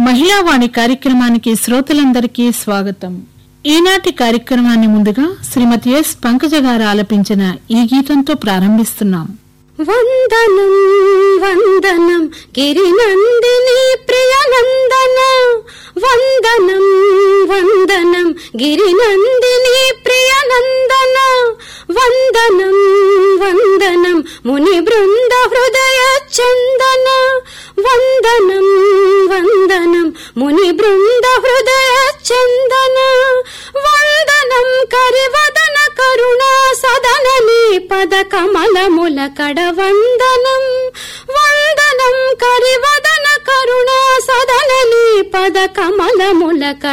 మహిళావాణి కార్యక్రమానికి శ్రోతలందరికీ స్వాగతం ఈనాటి కార్యక్రమాన్ని ముందుగా శ్రీమతి ఎస్ పంకజ గారు ఆలపించిన ఈ గీతంతో ప్రారంభిస్తున్నాం వందనం వందనం గిరినందిని ప్రియనందన వందనం వందనం గిరినందిని ప్రియనందన వందనం వందనం ముని బృంద హృదయ చందన వందనం వందనం ముని బృంద హృదయ చందన వందనం కరివదన కరుణా సదనని పద కమలముల కడ వందనం వందనం కరివదన కరుణా సదనని పద కమలముల కడ